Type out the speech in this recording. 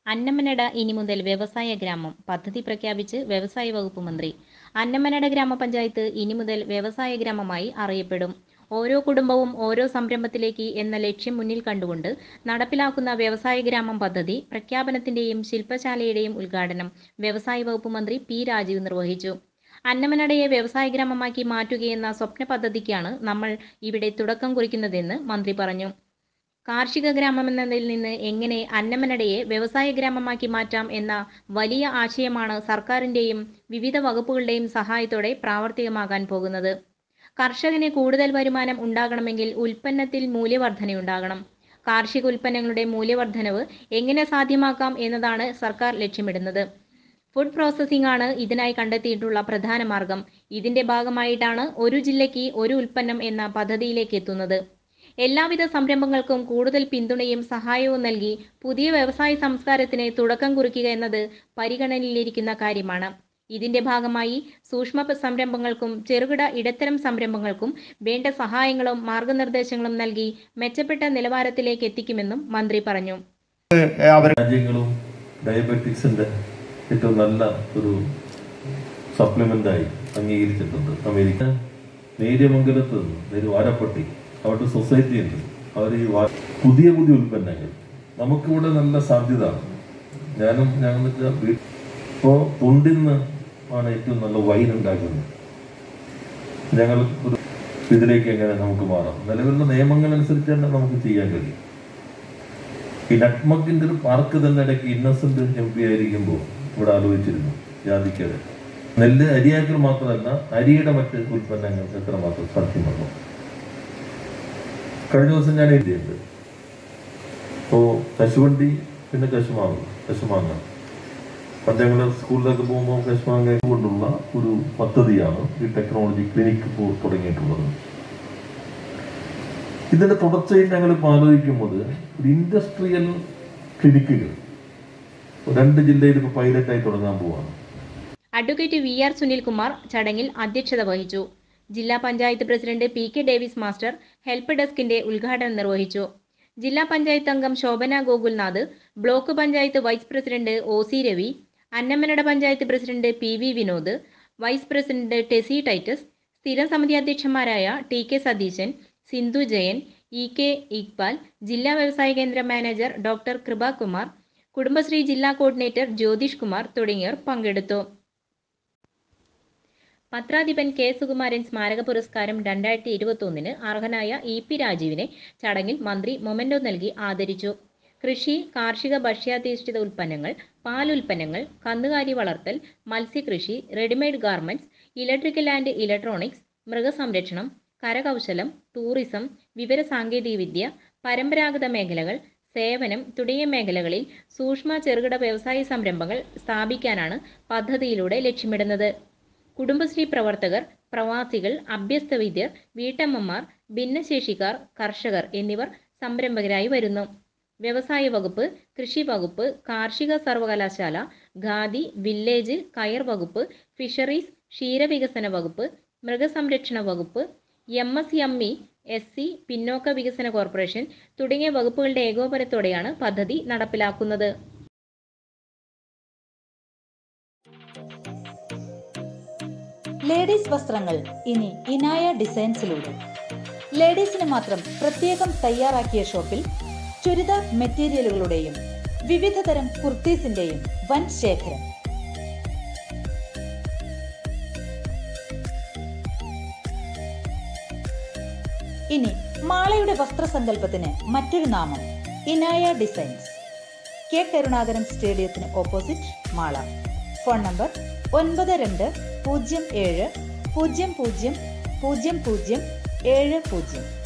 അന്നമനട ഇനി മുതൽ വ്യവസായ ഗ്രാമം പദ്ധതി പ്രഖ്യാപിച്ച് വ്യവസായ വകുപ്പ് മന്ത്രി അന്നമനട ഗ്രാമപഞ്ചായത്ത് ഇനി മുതൽ വ്യവസായ ഗ്രാമമായി അറിയപ്പെടും ഓരോ കുടുംബവും ഓരോ സംരംഭത്തിലേക്ക് എന്ന ലക്ഷ്യം മുന്നിൽ കണ്ടുകൊണ്ട് നടപ്പിലാക്കുന്ന വ്യവസായ ഗ്രാമം പദ്ധതി പ്രഖ്യാപനത്തിന്റെയും ശില്പശാലയുടെയും ഉദ്ഘാടനം വ്യവസായ വകുപ്പ് മന്ത്രി പി രാജീവ് നിർവഹിച്ചു അന്നമനടയെ വ്യവസായ ഗ്രാമമാക്കി മാറ്റുകയെന്ന സ്വപ്ന പദ്ധതിക്കാണ് നമ്മൾ ഇവിടെ തുടക്കം കുറിക്കുന്നതെന്ന് മന്ത്രി പറഞ്ഞു കാർഷിക ഗ്രാമമെന്നതിൽ നിന്ന് എങ്ങനെ അന്നമനടയെ വ്യവസായ ഗ്രാമമാക്കി മാറ്റാം എന്ന വലിയ ആശയമാണ് സർക്കാരിന്റെയും വിവിധ വകുപ്പുകളുടെയും സഹായത്തോടെ പ്രാവർത്തികമാകാൻ പോകുന്നത് കർഷകന് കൂടുതൽ വരുമാനം ഉണ്ടാകണമെങ്കിൽ ഉൽപ്പന്നത്തിൽ മൂല്യവർധനയുണ്ടാകണം കാർഷിക ഉൽപ്പന്നങ്ങളുടെ മൂല്യവർധനവ് എങ്ങനെ സാധ്യമാക്കാം എന്നതാണ് സർക്കാർ ലക്ഷ്യമിടുന്നത് ഫുഡ് പ്രോസസ്സിംഗ് ആണ് ഇതിനായി കണ്ടെത്തിയിട്ടുള്ള പ്രധാന മാർഗം ഇതിന്റെ ഭാഗമായിട്ടാണ് ഒരു ജില്ലയ്ക്ക് ഒരു ഉൽപ്പന്നം എന്ന പദ്ധതിയിലേക്ക് എത്തുന്നത് എല്ലാവിധ സംരംഭങ്ങൾക്കും കൂടുതൽ പിന്തുണയും സഹായവും നൽകി പുതിയ വ്യവസായ സംസ്കാരത്തിന് തുടക്കം കുറിക്കുക എന്നത് പരിഗണനയിലിരിക്കുന്ന കാര്യമാണ് ഇതിന്റെ ഭാഗമായി സൂക്ഷ്മ സംരംഭങ്ങൾക്കും ചെറുകിട ഇടത്തരം സംരംഭങ്ങൾക്കും വേണ്ട സഹായങ്ങളും മാർഗനിർദ്ദേശങ്ങളും നൽകി മെച്ചപ്പെട്ട നിലവാരത്തിലേക്ക് എത്തിക്കുമെന്നും മന്ത്രി പറഞ്ഞു രാജ്യങ്ങളും ഡയബറ്റിക്സിന്റെ ഏറ്റവും നല്ല ഒരു സപ്ലിമെന്റായി അംഗീകരിച്ചിട്ടുണ്ട് അമേരിക്ക നേര്യമംഗലത്ത് നിന്ന് നേര് വാരപ്പട്ടി അവരുടെ സൊസൈറ്റി ഉണ്ട് അവർ ഈ വാ- പുതിയ പുതിയ ഉൽപ്പന്നങ്ങൾ നമുക്കിവിടെ നല്ല സാധ്യത ഞാനും ഞങ്ങൾക്ക് വീ- ഇപ്പോ തൊണ്ടിന്ന് ആണ് ഏറ്റവും നല്ല വൈൻ ഉണ്ടാക്കുന്നത് ഞങ്ങൾ ഒരു ഇതിലേക്ക് എങ്ങനെ നമുക്ക് മാറാം നിലവിലുള്ള നിയമങ്ങൾ അനുസരിച്ച് തന്നെ നമുക്ക് ചെയ്യാൻ കഴിയും ഈ നട്മക്കിന്റെ ഒരു പാർക്ക് തന്നെ ഇടയ്ക്ക് ഇന്നസെന്റ് എം പി ആയിരിക്കുമ്പോൾ ഇവിടെ ആലോചിച്ചിരുന്നു ജാതിക്കത് നെല്ല് അരിയാക്കൽ മാത്രമല്ല അരിയുടെ മറ്റ് ഉൽപ്പന്നങ്ങൾ എത്രമാത്രം സാധ്യമാണോ കഴിഞ്ഞ ദിവസം ഞാൻ എഴുതിയുണ്ട് ഇപ്പോ കശുവണ്ടി പിന്നെ കശുമാങ്ങ കശുമാങ്ങ പണ്ട് ഞങ്ങൾ സ്കൂളിലൊക്കെ പോകുമ്പോൾ കശുമാങ്ങ കൊണ്ടുള്ള ഒരു പദ്ധതിയാണ് ഈ ടെക്നോളജി ക്ലിനിക്ക് ഇപ്പോൾ തുടങ്ങിയിട്ടുള്ളത് ഇതിന്റെ തുടർച്ചയിൽ ഞങ്ങൾ ഇപ്പോൾ ആലോചിക്കുമ്പോൾ ഒരു ഇൻഡസ്ട്രിയൽ ക്ലിനിക്കുകൾ രണ്ട് ജില്ലയിൽ ഇപ്പോൾ പൈലറ്റായി തുടങ്ങാൻ പോവാണ് അഡ്വക്കേറ്റ് വി ആർ സുനിൽകുമാർ ചടങ്ങിൽ അധ്യക്ഷത വഹിച്ചു ജില്ലാ panchayat president P K Davis master help ഡെസ്കിന്റെ ഉദ്ഘാടനം നിർവഹിച്ചു ജില്ലാ പഞ്ചായത്ത് അംഗം Shobhana Gokulnath block panchayat vice president O C Ravi Annamanada panchayat president P V Vinod vice president Tessy Titus സ്ഥിരം സമിതി അധ്യക്ഷന്മാരായ T K Satheesan Sindhu Jayan E K Iqbal ജില്ലാ വ്യവസായ കേന്ദ്ര മാനേജർ ഡോക്ടർ കൃപാകുമാർ കുടുംബശ്രീ ജില്ലാ കോർഡിനേറ്റർ ജ്യോതിഷ് കുമാർ തുടങ്ങിയവർ പങ്കെടുത്തു പത്രാധിപൻ കെ സുകുമാരൻ സ്മാരക പുരസ്കാരം രണ്ടായിരത്തി ഇരുപത്തൊന്നിന് അർഹനായ ഇ പി രാജീവിനെ ചടങ്ങിൽ മന്ത്രി മൊമെന്റോ നൽകി ആദരിച്ചു കൃഷി കാർഷിക ഭക്ഷ്യാധിഷ്ഠിത ഉൽപ്പന്നങ്ങൾ പാലുൽപ്പന്നങ്ങൾ കന്നുകാലി വളർത്തൽ മത്സ്യകൃഷി readymade garments electrical and electronics മൃഗസംരക്ഷണം കരകൗശലം ടൂറിസം വിവരസാങ്കേതികവിദ്യ പരമ്പരാഗത മേഖലകൾ സേവനം തുടങ്ങിയ മേഖലകളിൽ സൂക്ഷ്മ ചെറുകിട വ്യവസായ സംരംഭങ്ങൾ സ്ഥാപിക്കാനാണ് പദ്ധതിയിലൂടെ ലക്ഷ്യമിടുന്നത് കുടുംബശ്രീ പ്രവർത്തകർ പ്രവാസികൾ അഭ്യസ്തവിദ്യർ വീട്ടമ്മമാർ ഭിന്നശേഷിക്കാർ കർഷകർ എന്നിവർ സംരംഭകരായി വരുന്നു വ്യവസായ വകുപ്പ് കൃഷി വകുപ്പ് കാർഷിക സർവകലാശാല ഖാദി വില്ലേജ് കയർ വകുപ്പ് ഫിഷറീസ് ക്ഷീരവികസന വകുപ്പ് മൃഗസംരക്ഷണ വകുപ്പ് M S M E S C പിന്നോക്ക വികസന കോർപ്പറേഷൻ തുടങ്ങിയ വകുപ്പുകളുടെ ഏകോപനത്തോടെയാണ് പദ്ധതി നടപ്പിലാക്കുന്നത് ലേഡീസ് വസ്ത്രങ്ങൾ ഇനി ഇനായ ഡിസൈൻസിലൂടെ ലേഡീസിന് മാത്രം പ്രത്യേകം തയ്യാറാക്കിയ ഷോപ്പിൽ ചുരിദാർ മെറ്റീരിയലുകളുടെയും വിവിധ തരം കുർത്തീസിന്റെയും വൻ ശേഖരം ഇനി മാളയുടെ വസ്ത്രസങ്കല്പത്തിന് മറ്റൊരു നാമം ഇനായ ഡിസൈൻസ് കെ കരുണാകരൻ സ്റ്റേഡിയത്തിന് ഓപ്പോസിറ്റ് മാള ഫോൺ നമ്പർ ഒൻപത് രണ്ട് പൂജ്യം ഏഴ് പൂജ്യം പൂജ്യം പൂജ്യം പൂജ്യം ഏഴ് പൂജ്യം